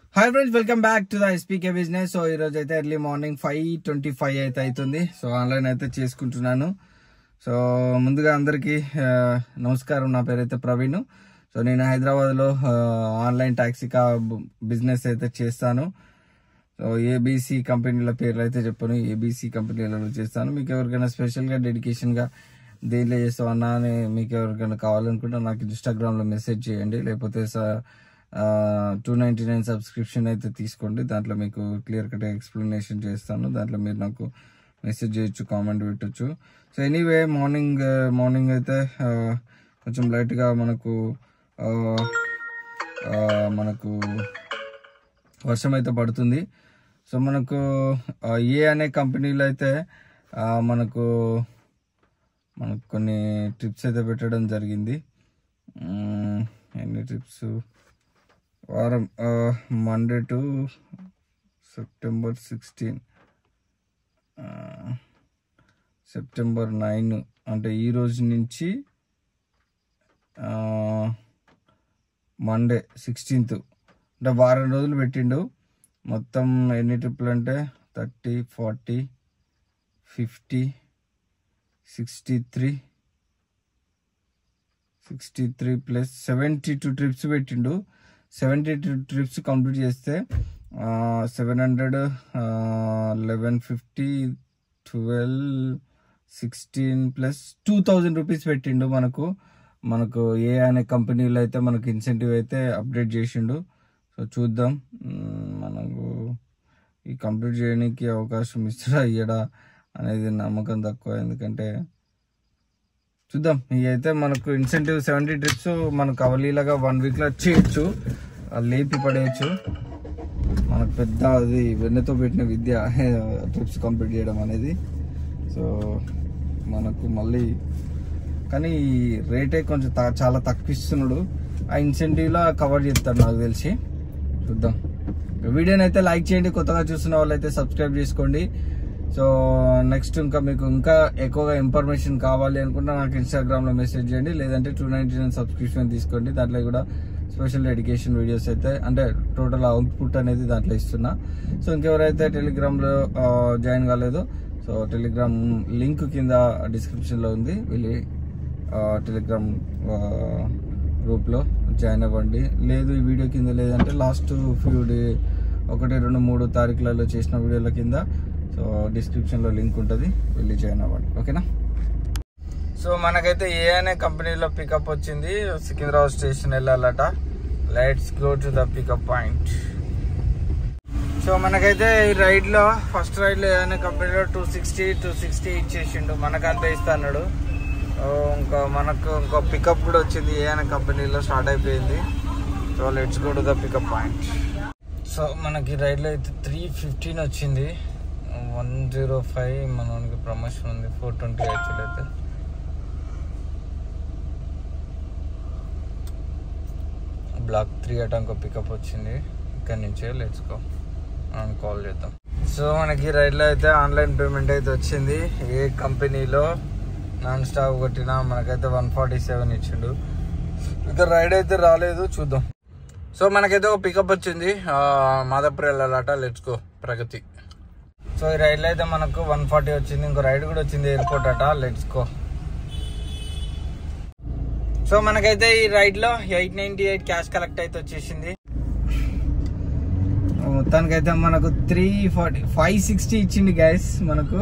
Hi friends welcome back to the SPK business so ఈరోజు అయితే early morning five twenty five అయితే అవుతుంది so online అయితే చేసుకుంటున్నాను సో ముందుగా అందరికీ ఆ, నమస్కారం నా పేరైతే ప్రవీణ్ సో నేను హైదరాబాద్లో ఆ, ఆన్లైన్ టాక్సీ కా బిజినెస్ అయితే చేస్తాను సో ఏబీసీ కంపెనీల పేర్లు అయితే చెప్పాను ఏబీసీ కంపెనీలలో చేస్తాను మీకు ఎవరికైనా స్పెషల్గా డెడికేషన్గా దేనిలో చేస్తామన్నా అని మీకు ఎవరికైనా కావాలనుకుంటే నాకు ఇన్స్టాగ్రామ్లో మెసేజ్ చేయండి లేకపోతే టూ నైంటీ నైన్ సబ్స్క్రిప్షన్ అయితే తీసుకోండి దాంట్లో మీకు క్లియర్ కట్ ఎక్స్ప్లెనేషన్ చేస్తాను దాంట్లో మీరు నాకు మెసేజ్ చేయొచ్చు కామెంట్ పెట్టొచ్చు సో ఎనీవే మార్నింగ్ మార్నింగ్ అయితే ఆ, కొంచెం లైట్గా మనకు ఆ, ఆ, మనకు వర్షం అయితే పడుతుంది సో మనకు ఆ, ఏ అనే కంపెనీలో అయితే ఆ, మనకు మనకు కొన్ని ట్రిప్స్ అయితే పెట్టడం జరిగింది మ్మ్, ఎన్ని ట్రిప్స్ వారం Monday to September sixteen September nine అంటే ఈ రోజు నుంచి మండే సిక్స్టీన్త్ అంటే వారం రోజులు పెట్టిండు మొత్తం ఎన్ని ట్రిప్పులు అంటే thirty forty fifty sixty three sixty three plus seventy two trips పెట్టిండు సెవెంటీ టూ ట్రిప్స్ కంప్లీట్ చేస్తే seven hundred eleven fifty twelve sixteen plus two thousand rupees పెట్టిండు మనకు మనకు ఏ అనే కంపెనీలో అయితే మనకు ఇన్సెంటివ్ అయితే అప్డేట్ చేసిండు సో చూద్దాం మ్మ్, మనకు ఈ కంప్లీట్ చేయడానికి అవకాశం ఇస్తాడా ఇయ్యడా అనేది నమ్మకం తక్కువ ఎందుకంటే చూద్దాం ఇవైతే మనకు ఇన్సెంటివ్ సెవెంటీ ట్రిప్స్ మనకు అవలీలగా వన్ వీక్ లో చేయొచ్చు ఆ లేపి పడేయచ్చు మనకు పెద్ద అది వెన్నతో పెట్టిన విద్య ట్రిప్స్ కంప్లీట్ చేయడం అనేది సో మనకు మళ్ళీ కానీ రేటే కొంచెం త- చాలా తక్కువ ఇస్తున్నాడు ఆ ఇన్సెంటివ్ లో కవర్ చేస్తాడు నాకు తెలిసి చూద్దాం వీడియోని అయితే లైక్ చేయండి కొత్తగా చూస్తున్న వాళ్ళైతే సబ్స్క్రైబ్ చేసుకోండి సో నెక్స్ట్ ఇంకా మీకు ఇంకా ఎక్కువగా ఇన్ఫర్మేషన్ కావాలి అనుకుంటే నాకు ఇన్స్టాగ్రామ్ లో మెసేజ్ చేయండి లేదంటే టూ నైన్టీ నైన్ సబ్స్క్రిప్షన్ తీసుకోండి దాంట్లో కూడా స్పెషల్ ఎడ్యుకేషన్ వీడియోస్ అయితే అంటే టోటల్ అవుట్పుట్ అనేది దాంట్లో ఇస్తున్నా సో ఇంకెవరైతే టెలిగ్రామ్ లో ఆ, జాయిన్ కాలేదో సో టెలిగ్రామ్ లింక్ కింద డిస్క్రిప్షన్ లో ఉంది వెళ్ళి ఆ, టెలిగ్రామ్ ఆ, గ్రూప్లో జాయిన్ అవ్వండి లేదు ఈ వీడియో కింద లేదంటే లాస్ట్ ఫ్యూ డే ఒకటి రెండు మూడు తారీఖులలో చేసిన వీడియోల కింద సో డిస్క్రిప్షన్లో లింక్ ఉంటుంది వెళ్ళి జాయిన్ అవ్వండి ఓకేనా సో మనకైతే ఏ అనే కంపెనీలో పికప్ వచ్చింది సికింద్రాబాద్ స్టేషన్ వెళ్ళాలట let's go to the pickup point so మనకైతే ఈ రైడ్ లో ఫస్ట్ రైడ్ లో ఏదైనా కంపెనీలో టూ సిక్స్టీ టూ సిక్స్టీ ఇచ్చేసిండు మనకు అంత ఇస్తా అన్నాడు సో ఇంకా మనకు ఇంకో పికప్ కూడా వచ్చింది ఏదైనా కంపెనీలో స్టార్ట్ అయిపోయింది so let's go to the pickup point so మనకి రైడ్ లో అయితే త్రీ ఫిఫ్టీన్ వచ్చింది వన్ జీరో ఫైవ్ మనకి ప్రమోషన్ ఉంది ఫోర్ ట్వంటీ యాక్చువల్ అయితే బ్లాక్ త్రీ అట ఇంకో పికప్ వచ్చింది ఇక్కడ నుంచే లెట్స్ గో మనం కాల్ చేద్దాం సో మనకి రైడ్లో అయితే ఆన్లైన్ పేమెంట్ అయితే వచ్చింది ఏ కంపెనీలో నాన్ స్టాప్ కొట్టినా మనకైతే వన్ ఫార్టీ సెవెన్ ఇచ్చిండు ఇక రైడ్ అయితే రాలేదు చూద్దాం సో మనకైతే ఒక పికప్ వచ్చింది ఆ, మాదాపూర్ వెళ్ళాలట లెట్స్ గో ప్రగతి సో ఈ రైడ్లో అయితే మనకు వన్ ఫార్టీ వచ్చింది ఇంకో రైడ్ కూడా వచ్చింది ఎయిర్పోర్ట్ అట లెట్స్ గో సో మనకైతే ఈ రైడ్ లో eight ninety eight cash collect అయితే వచ్చేసింది మొత్తానికైతే మనకు త్రీ ఫార్టీ ఫైవ్ సిక్స్టీ ఇచ్చింది గ్యాస్ మనకు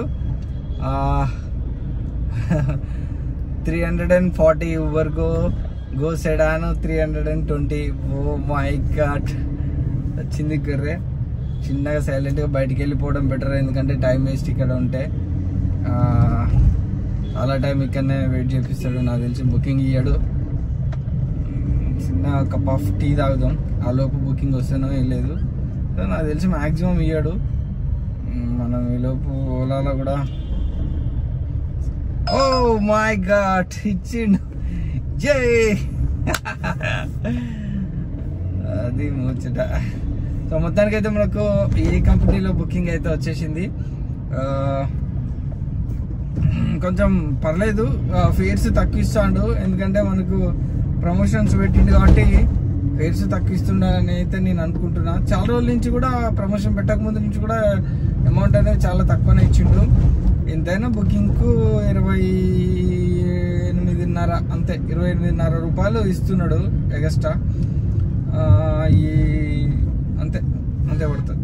త్రీ హండ్రెడ్ అండ్ ఫార్టీ వరకు go sedan three hundred and twenty oh my god వచ్చింది కర్రే చిన్నగా సైలెంట్గా బయటికి వెళ్ళిపోవడం బెటర్ ఎందుకంటే టైం వేస్ట్ ఇక్కడ ఉంటే ఆ, చాలా టైం ఇక్కడనే వెయిట్ చేపిస్తాడు నాకు తెలిసి బుకింగ్ ఇయ్యాడు చిన్న కప్ ఆఫ్ టీ తాగుదాం ఆ లోపు బుకింగ్ వస్తేనో ఏం లేదు సో నాకు తెలిసి మ్యాక్సిమం ఇయ్యాడు మ్, మనం ఈ లోపు ఓలాలో కూడా ఓ మై గాడ్ ఇచ్చిండు జై అది ముచ్చట సో మొత్తానికైతే మనకు ఏ కంపెనీలో బుకింగ్ అయితే వచ్చేసింది ఆ, కొంచెం పర్లేదు ఫేర్స్ తక్కువ ఇస్తాడు ఎందుకంటే మనకు ప్రమోషన్స్ పెట్టింది కాబట్టి ఫేర్స్ తగ్గిస్తున్నారని అయితే నేను అనుకుంటున్నా చాలా రోజుల నుంచి కూడా ప్రమోషన్ పెట్టక ముందు నుంచి కూడా అమౌంట్ అనేది చాలా తక్కువనే ఇచ్చిండు ఎంతైనా బుకింగ్కు ఇరవై ఎనిమిదిన్నర అంతే ఇరవై ఎనిమిదిన్నర రూపాయలు ఇస్తున్నాడు ఎగస్ట్రా ఆ, ఈ అంతే అంతే పడుతుంది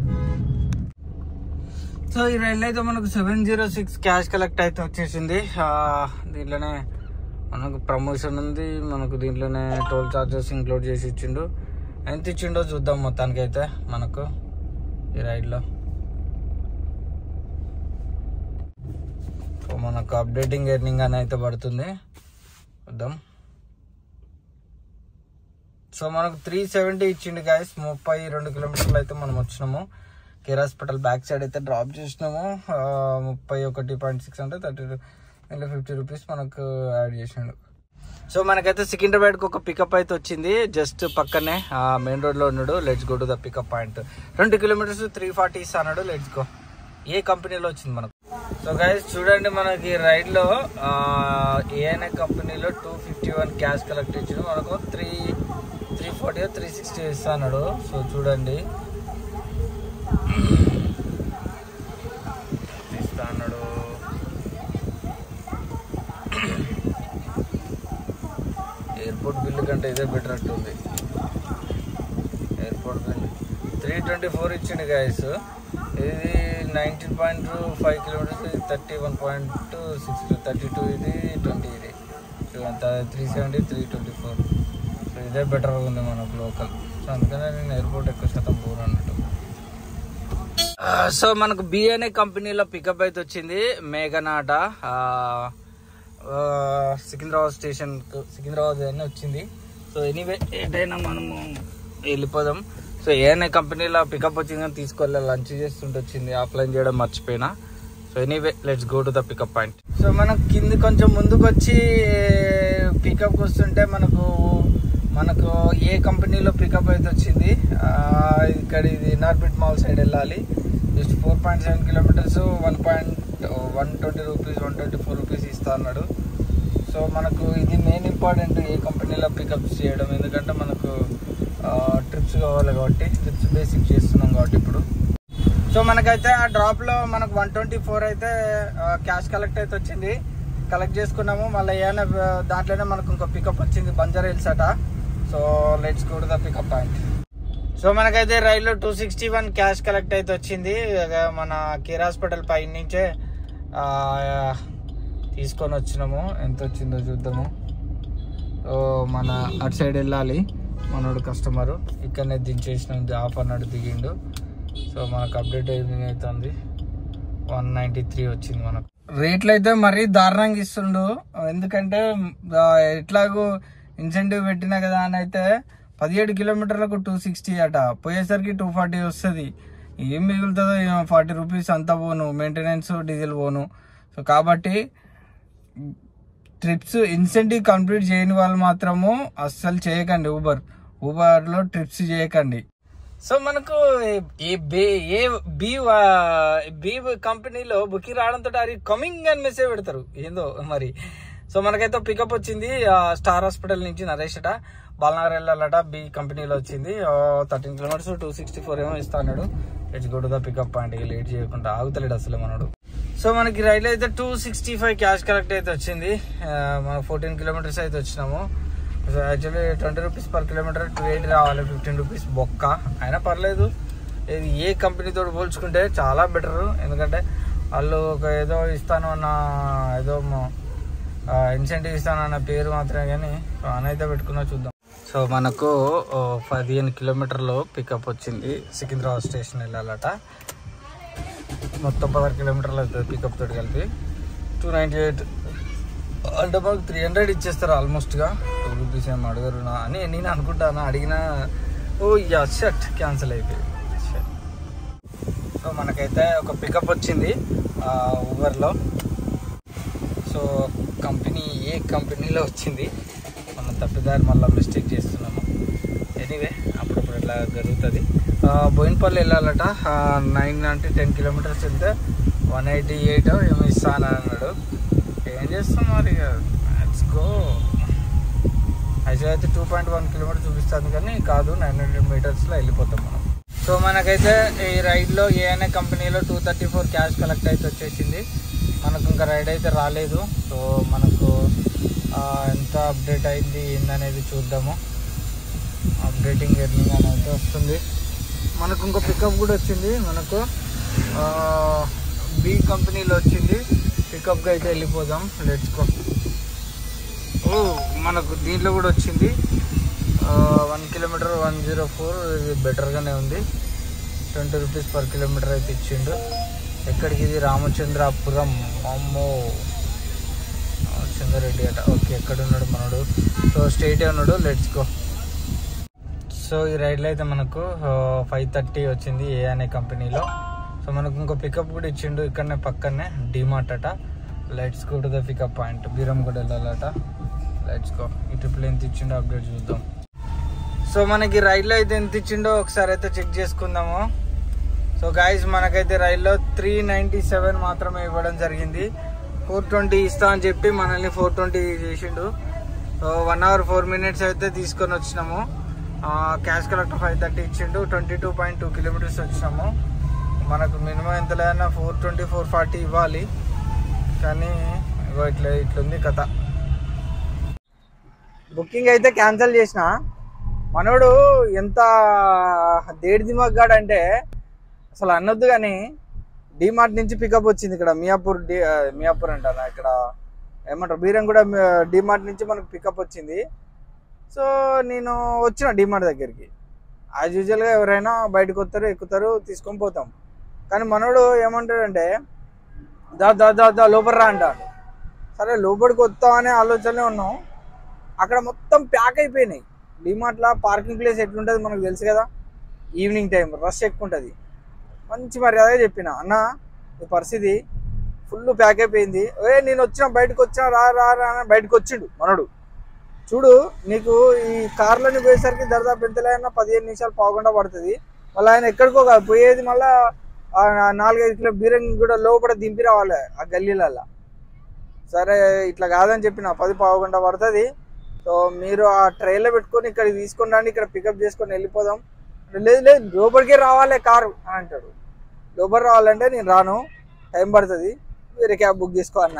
సో ఈ రైలు అయితే మనకు seven zero six cash collect అయితే వచ్చేసింది ఆ, దీంట్లోనే మనకు ప్రమోషన్ ఉంది మనకు దీంట్లోనే టోల్ చార్జెస్ ఇంక్లూడ్ చేసి ఇచ్చిండు ఎంత ఇచ్చిండో చూద్దాం మొత్తానికి అయితే మనకు ఈ రైడ్లో సో మనకు అప్డేటింగ్ ఎర్నింగ్ అని అయితే పడుతుంది చూద్దాం సో మనకు త్రీ సెవెంటీ ఇచ్చిండు గాయస్ ముప్పై రెండు కిలోమీటర్లు అయితే మనం వచ్చినాము కేర్ హాస్పిటల్ బ్యాక్ సైడ్ అయితే డ్రాప్ చేసినాము ఆ, ముప్పై ఒకటి పాయింట్ సిక్స్ అంటే థర్టీ ఇంట్లో ఫిఫ్టీ రూపీస్ మనకు యాడ్ చేసిండు సో మనకైతే సికింద్రాబాద్కి ఒక పికప్ అయితే వచ్చింది జస్ట్ పక్కనే మెయిన్ రోడ్లో ఉన్నాడు let's go to the pickup point రెండు కిలోమీటర్స్ త్రీ ఫార్టీ అన్నాడు లెట్స్ గో ఏ కంపెనీలో వచ్చింది మనకు సో గైస్ చూడండి మనకి రైడ్ లో ఏఎన్ఏ కంపెనీలో two fifty one cash collect ఇచ్చింది మనకు three three forty three sixty ఇస్తాడు సో చూడండి ఇస్తా అన్నాడు ఎయిర్పోర్ట్ బిల్లు కంటే ఇదే బెటర్ అట్టుంది airport bill three twenty four ఇచ్చిండు గాయస్ ఇది నైన్టీన్ పాయింట్ ఫైవ్ కిలోమీటర్స్ ఇది thirty one point six thirty two ఇది ట్వంటీ ఇది three seventy three twenty four so ఇదే బెటర్ ఉంది మనకు లోకల్ సో అందుకనే నేను ఎయిర్పోర్ట్ ఎక్కువ శాతం పోరు అన్నట్టు సో మనకు బిఎన్ఏ కంపెనీలో పికప్ అయితే వచ్చింది మేఘనాట ఆ, ఆ, సికింద్రాబాద్ స్టేషన్ సికింద్రాబాద్ అని వచ్చింది సో ఎనీవే ఏదైనా మనము వెళ్ళిపోదాం సో ఏఎన్ఏ కంపెనీలో పికప్ వచ్చింది కానీ తీసుకోవాలి లంచ్ చేస్తుంటే వచ్చింది ఆఫ్లైన్ చేయడం మర్చిపోయినా so anyway let's go to the pickup point so మనం కింది కొంచెం ముందుకు వచ్చి పికప్ వస్తుంటే మనకు మనకు ఏ కంపెనీలో పికప్ అయితే వచ్చింది ఆ, ఇక్కడ ఇది నార్బిట్ మాల్ సైడ్ వెళ్ళాలి just four point seven kilometres one point one twenty rupees one twenty four rupees ఇస్తా అన్నాడు సో మనకు ఇది మెయిన్ ఇంపార్టెంట్ ఏ కంపెనీలో పికప్ చేయడం ఎందుకంటే మనకు ట్రిప్స్ కావాలి కాబట్టి ట్రిప్స్ బేసిక్ చేస్తున్నాం కాబట్టి ఇప్పుడు సో మనకైతే ఆ డ్రాప్ లో మనకు వన్ ట్వంటీ ఫోర్ అయితే క్యాష్ కలెక్ట్ అయితే వచ్చింది కలెక్ట్ చేసుకున్నాము మళ్ళీ ఏమైనా దాంట్లోనే మనకు ఇంకో పికప్ వచ్చింది బంజారా హిల్స్ అట so let's go to the pickup point so మనకైతే రైల్లో two sixty one cash collect అయితే వచ్చింది ఇక మన కేర్ హాస్పిటల్ పై నుంచే ఆ, తీసుకొని వచ్చినాము ఎంత వచ్చిందో చూద్దాము సో మన అటు సైడ్ వెళ్ళాలి మనోడు కస్టమర్ ఇక్కడనే దించేసినాం ఆఫ్ అన్నాడు దిగిండు సో మనకు అప్డేట్ ఏమింగ్ అవుతుంది వన్ నైంటీ త్రీ వచ్చింది మనకు రేట్లు అయితే మరీ దారుణంగా ఇస్తుండు ఎందుకంటే ఆ, ఎట్లాగో ఇన్సెంటివ్ పెట్టినా కదా అని అయితే పదిహేడు కిలోమీటర్లకు టూ సిక్స్టీ అట పోయేసరికి టూ ఫార్టీ వస్తుంది ఏం మిగులుతుందో ఫార్టీ రూపీస్ అంతా పోను మెయింటెనెన్స్ డీజిల్ పోను సో కాబట్టి ట్రిప్స్ ఇన్సెంటివ్ కంప్లీట్ చేయని వాళ్ళు మాత్రము అస్సలు చేయకండి ఊబర్ ఊబర్లో ట్రిప్స్ చేయకండి సో మనకు ఏ బే ఏ బి వా- బి కంపెనీలో బుకింగ్ రావడంతో అది కమింగ్ అని మెసేజ్ పెడతారు ఏందో మరి సో మనకైతే పికప్ వచ్చింది ఆ, స్టార్ హాస్పిటల్ నుంచి నరేష్ అట బాలనగర్ వెళ్ళాలట బి కంపెనీలో వచ్చింది thirteen kilometres two sixty four ఏమో ఇస్తా అన్నాడు let's go to the pickup point late చేయకుండా ఆగుతలేడు అసలు మనోడు సో మనకి రైలు అయితే two sixty five cash collect అయితే వచ్చింది ఆ, మనం ఫోర్టీన్ కిలోమీటర్స్ అయితే వచ్చినాము actually twenty rupees per kilometre two eighty రావాలి ఫిఫ్టీన్ రూపీస్ బొక్క అయినా పర్లేదు ఇది ఏ కంపెనీతో పోల్చుకుంటే చాలా బెటర్ ఎందుకంటే వాళ్ళు ఒక ఏదో ఇస్తాను అన్న ఏదో ఇన్సెంటివ్ ఇస్తాను అన్న పేరు మాత్రమే కానీ అని అయితే పెట్టుకున్నా చూద్దాం సో మనకు ఓ, పదిహేను కిలోమీటర్లు పికప్ వచ్చింది సికింద్రాబాద్ స్టేషన్ వెళ్ళాలట మొత్తం పదహారు కిలోమీటర్లు అవుతుంది పికప్ తోటి కలిపి టూ నైంటీ ఎయిట్ అంటే మనకు త్రీ హండ్రెడ్ ఇచ్చేస్తారు ఆల్మోస్ట్గా టూ రూపీస్ ఏం అడగరు నా అని నేను అనుకుంటాను అడిగినా ఓ యా షట్ క్యాన్సిల్ అయిపోయింది Shit. సో మనకైతే ఒక పికప్ వచ్చింది ఊబర్లో సో కంపెనీ ఏ కంపెనీలో వచ్చింది మనం తప్పిదారి మళ్ళీ మిస్టేక్ చేస్తున్నాము ఎనీవే అప్పుడప్పుడు ఇట్లా జరుగుతుంది బోయినపల్లి వెళ్ళాలట నైన్ అంటే టెన్ కిలోమీటర్స్ వెళ్తే వన్ ఎయిటీ ఎయిట్ ఏమో ఇస్తాను అన్నాడు ఏం చేస్తాం మరి లెట్స్ గో యాక్చువల్ అయితే టూ పాయింట్ వన్ కిలోమీటర్ చూపిస్తుంది కానీ కాదు నైన్ హండ్రెడ్ మీటర్స్లో వెళ్ళిపోతాం మనం సో మనకైతే ఈ రైడ్లో ఏఎన్ఏ కంపెనీలో two thirty four cash collect అయితే వచ్చేసింది మనకు ఇంకా రైడ్ అయితే రాలేదు సో మనకు ఆ, ఎంత అప్డేట్ అయింది ఏందనేది చూద్దాము అప్డేటింగ్ ఎర్నింగ్ అని అయితే వస్తుంది మనకు ఇంకో పికప్ కూడా వచ్చింది మనకు బి కంపెనీలో వచ్చింది పికప్కి అయితే వెళ్ళిపోదాం లెట్స్ గో ఓ మనకు దీంట్లో కూడా వచ్చింది one kilometre one zero four ఇది బెటర్గానే ఉంది ట్వంటీ రూపీస్ పర్ కిలోమీటర్ అయితే ఇచ్చిండు ఎక్కడికి ఇది రామచంద్రాపురం అమ్మో రామచంద్రరెడ్డి అట ఓకే ఎక్కడ ఉన్నాడు మనోడు సో స్టేట్ ఉన్నాడు లెట్స్ గో సో ఈ రైడ్లో అయితే మనకు ఫైవ్ థర్టీ వచ్చింది ఏ అనే కంపెనీలో సో మనకు ఇంకో పికప్ కూడా ఇచ్చిండు ఇక్కడనే పక్కనే డిమార్ట్ అట let's go to the pickup point Beeram కూడా వెళ్ళాలట లైట్స్ గో ఈ ట్రిపుల్ ఎంత ఇచ్చిండో అప్డేట్ చూద్దాం సో మనకి రైల్లో అయితే ఎంత ఇచ్చిండో ఒకసారి అయితే చెక్ చేసుకుందాము సో గాయస్ మనకైతే రైల్లో త్రీ నైంటీ సెవెన్ మాత్రమే ఇవ్వడం జరిగింది ఫోర్ ట్వంటీ ఇస్తా అని చెప్పి మనల్ని ఫోర్ ట్వంటీ చేసిండు so one hour four minutes అయితే తీసుకొని వచ్చినాము క్యాష్ కలెక్టర్ ఫైవ్ థర్టీ ఇచ్చిండు twenty two point two kilometres వచ్చినాము మనకు మినిమం ఎంత లేదన్నా ఫోర్ ట్వంటీ ఫోర్ ఫార్టీ ఇవ్వాలి కానీ ఇగో ఇట్లా ఇట్లుంది కథ బుకింగ్ అయితే క్యాన్సిల్ చేసిన మనోడు ఎంత దేడి దిమాగ్గాడు అంటే అసలు అనొద్దు కానీ డిమార్ట్ నుంచి పికప్ వచ్చింది ఇక్కడ మియాపూర్ డి ఆ, మియాపూర్ అంటారా ఇక్కడ ఏమంటారు బీరం కూడా డిమార్ట్ నుంచి మనకు పికప్ వచ్చింది సో నేను వచ్చిన డిమార్ట్ దగ్గరికి యాజ్ యూజువల్గా ఎవరైనా బయటకు వస్తారు ఎక్కుతారు తీసుకొని పోతాం కానీ మనోడు ఏమంటాడంటే దా దా దా దా లోపల రా అంటాడు సరే లోపలికి వస్తాం అనే ఆలోచనలో ఉన్నాం అక్కడ మొత్తం ప్యాక్ అయిపోయినాయి డిమార్ట్లో పార్కింగ్ ప్లేస్ ఎట్లుంటుంది మనకు తెలుసు కదా ఈవినింగ్ టైం రష్ ఎక్కువ ఉంటుంది మంచి మర్యాద చెప్పిన అన్న ఈ పరిస్థితి ఫుల్ ప్యాక్ అయిపోయింది ఏ నేను వచ్చిన బయటకు వచ్చిన రా రా రా అని బయటకు వచ్చిండు మనడు చూడు నీకు ఈ కార్లోని పోయేసరికి దరిదాపు ఎంతలైనా పదిహేను నిమిషాలు పావుగంట పడుతుంది మళ్ళీ ఆయన ఎక్కడికో కాదు పోయేది మళ్ళీ నాలుగైదు కిలో బీరంగి కూడా లోపల దింపి రావాలి ఆ గల్లీలల్లో సరే ఇట్లా కాదని చెప్పిన పది పావు గంట పడుతుంది సో మీరు ఆ ట్రైన్లో పెట్టుకొని ఇక్కడ తీసుకొని రండి ఇక్కడ పికప్ చేసుకొని వెళ్ళిపోదాం అంటే లేదు లేదు లోపలికే రావాలి కారు అని అంటాడు లోపల రావాలంటే నేను రాను టైం పడుతుంది వేరే క్యాబ్ బుక్ చేసుకో అన్న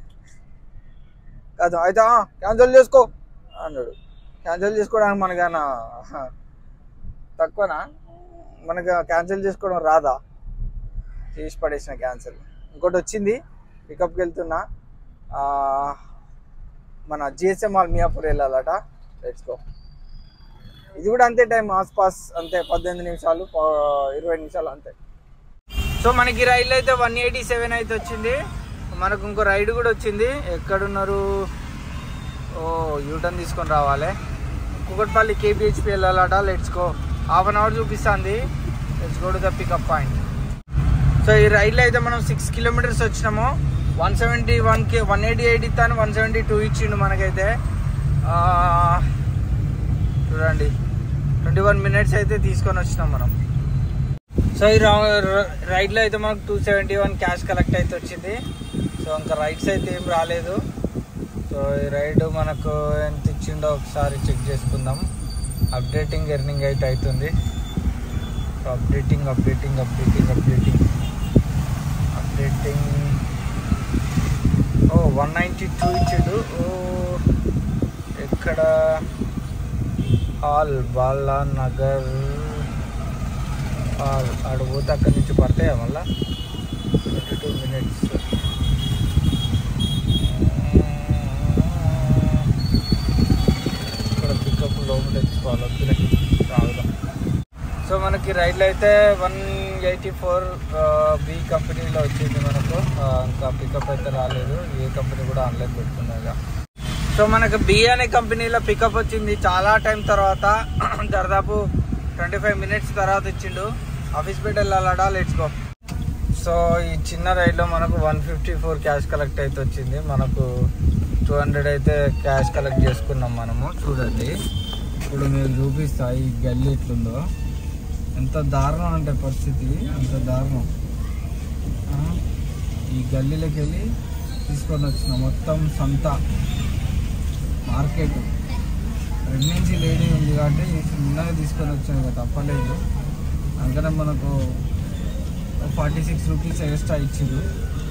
కాదు అయితే క్యాన్సిల్ చేసుకో అన్నాడు క్యాన్సిల్ చేసుకోవడానికి మనకన్నా తక్కువనా మనకు క్యాన్సిల్ చేసుకోవడం రాదా చేసి పడేసిన క్యాన్సిల్ ఇంకోటి వచ్చింది పికప్కి వెళ్తున్నా ఆ, మన జిఎస్ఎం మాల్ మియాపూర్ వెళ్ళాలట లెట్స్ గో ఇది కూడా అంతే టైం ఆస్ పాస్ అంతే పద్దెనిమిది నిమిషాలు ప- ఇరవై నిమిషాలు అంతే సో మనకి రైలు అయితే వన్ ఎయిటీ సెవెన్ అయితే వచ్చింది మనకు ఇంకో రైడ్ కూడా వచ్చింది ఎక్కడున్నారు ఓ యూటర్న్ తీసుకొని రావాలి కుకట్పల్లి కేబిహెచ్పి వెళ్ళాలట let's go half an hour చూపిస్తుంది let's go to the pickup point so ఈ రైల్లో అయితే మనం సిక్స్ కిలోమీటర్స్ వచ్చినాము వన్ సెవెంటీ వన్ కి వన్ ఎయిటీ ఎయిట్ ఇస్తాను వన్ సెవెంటీ టూ ఇచ్చిండు మనకైతే ఆ, చూడండి ట్వంటీ వన్ మినిట్స్ అయితే తీసుకొని వచ్చినాం మనం సో ఈ రైడ్లో అయితే మనకు two seventy one cash collect అయితే వచ్చింది సో ఇంకా రైడ్స్ అయితే ఏం రాలేదు సో ఈ రైడ్ మనకు ఎంత ఇచ్చిండో ఒకసారి చెక్ చేసుకుందాం అప్డేటింగ్ ఎర్నింగ్ అయితే అవుతుంది so updating updating updating updating updating ఓ వన్ నైంటీ టూ ఇచ్చిండు ఓ ఎక్కడ హాల్ బాలా నగర్ హాల్ ఆడ పోతే అక్కడి నుంచి పడతాయా మళ్ళా ట్వంటీ టూ మినిట్స్ ఇక్కడ పికప్ లోపల తెచ్చుకోవాలి వద్దులే రావుదాం సో మనకి రైడ్లు అయితే వన్ ఎయిటీ ఫోర్ బి కంపెనీలో వచ్చింది మనకు ఆ, ఇంకా పికప్ అయితే రాలేదు ఏ కంపెనీ కూడా ఆన్లైన్ పెట్టుకున్నాగా సో మనకు బి అనే కంపెనీలో పికప్ వచ్చింది చాలా టైం తర్వాత దాదాపు ట్వంటీ ఫైవ్ మినిట్స్ తర్వాత ఇచ్చిండు ఆఫీస్ పెట్టి వెళ్ళాలడా లెట్స్ గో సో ఈ చిన్న రైడ్లో మనకు one fifty four cash collect అయితే వచ్చింది మనకు టూ హండ్రెడ్ అయితే క్యాష్ కలెక్ట్ చేసుకున్నాం మనము చూడండి ఇప్పుడు మీరు చూపిస్తా ఈ గల్లీ ఎట్లుందో ఎంత దారుణం అంటే పరిస్థితి ఎంత దారుణం ఆ, ఈ గల్లీలోకి వెళ్ళి తీసుకొని వచ్చిన మొత్తం సంత మార్కెట్ ప్రెగ్నెన్సీ లేడీ ఉంది కాబట్టి చిన్నగా తీసుకొని వచ్చాను కదా తప్పలేదు అందుకనే మనకు ఫార్టీ సిక్స్ రూపీస్ ఎక్స్ట్రా ఇచ్చిండు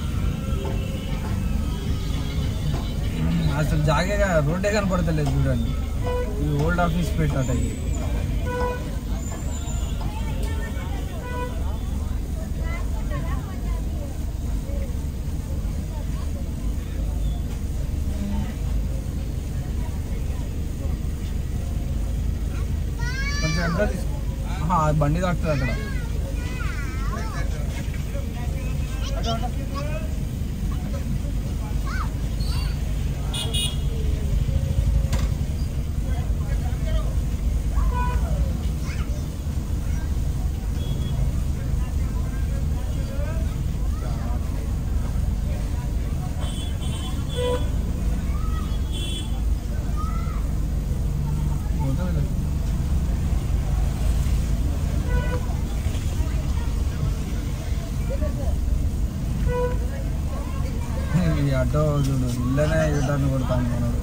అసలు జాగేగా రోడ్డే కనపడతలేదు చూడండి ఈ ఓల్డ్ ఆఫీస్ పెట్టాట ఇది కొంచెం ఎంత తీసు ఆహా, ఆ బండి తాకుతుంది అక్కడ పోతుంది కదా. ఈ ఆటో చూడు ఇల్లనే యూటర్న్ కొడతాను మనడు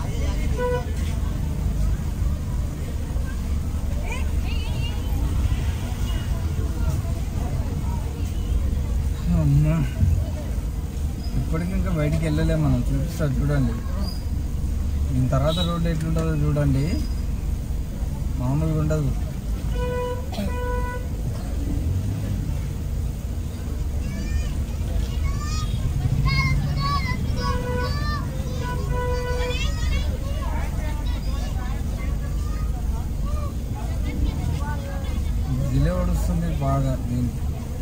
అమ్మా ఇప్పటికి ఇంకా బయటికి వెళ్ళలే మనం చూపిస్తా చూడండి దీని తర్వాత రోడ్డు ఎట్లుంటుందో చూడండి మామూలుగా ఉండదు గిలే వస్తుంది బాగా దీనికి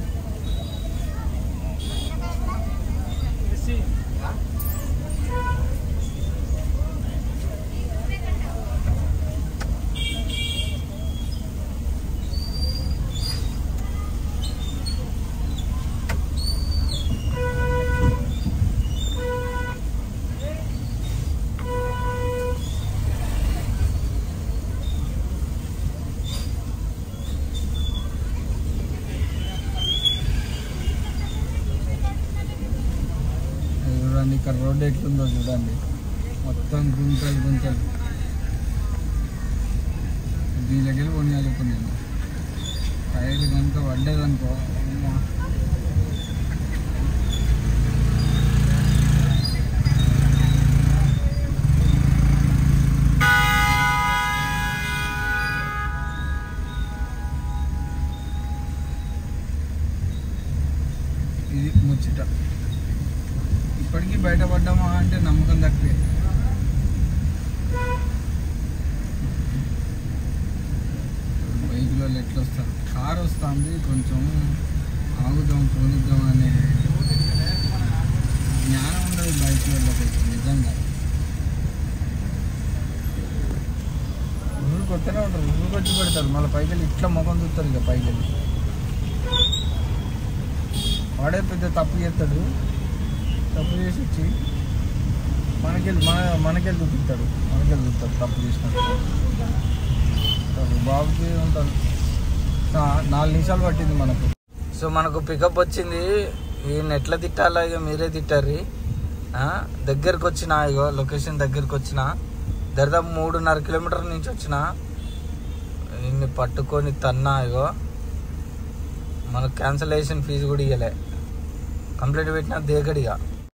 ఇది చూడండి ఇక్కడ రోడ్డు ఎట్లుందో చూడండి మొత్తం గుంతలు గుంతలు దీనికి వెళ్ళి కొనియాలి ఇప్పుడు నేను టైర్ కనుక పడ్డేదనుకో అమ్మా. ఇది ముచ్చట ఇప్పటికీ బయటపడ్డామా అంటే నమ్మకం తక్కువే బైక్లో ఎట్లా వస్తారు కార్ వస్తుంది కొంచెం ఆగుదాం పోనిద్దాం అనే జ్ఞానం ఉండదు బైక్లలోకి నిజంగా ఊరు కొత్తనే ఉంటారు ఊరికి వచ్చి పెడతారు మళ్ళీ పైకి వెళ్ళి ఇట్లా ముఖం చూస్తారు ఇక పైకి వెళ్ళి వాడే పెద్ద తప్పు చేస్తాడు తప్పు చేసి వచ్చి మనకెళ్ళి మన మనకెళ్ళి చూపిస్తాడు మనకెళ్ళి చూస్తాడు తప్పు చేసినట్టు బాబుకి ఉంటాడు నా- నాలుగు నిమిషాలు పట్టింది మనకు సో మనకు పికప్ వచ్చింది ఈయన ఎట్లా తిట్టాలో ఇక మీరే తిట్టారు దగ్గరకు వచ్చిన ఇగో లొకేషన్ దగ్గరకు వచ్చిన దాదాపు మూడున్నర కిలోమీటర్ నుంచి వచ్చిన ఇన్ని పట్టుకొని తన్నా ఇగో మనకు క్యాన్సలేషన్ ఫీజు కూడా ఇవ్వలే కంప్లీట్ పెట్టినా దేకడిగా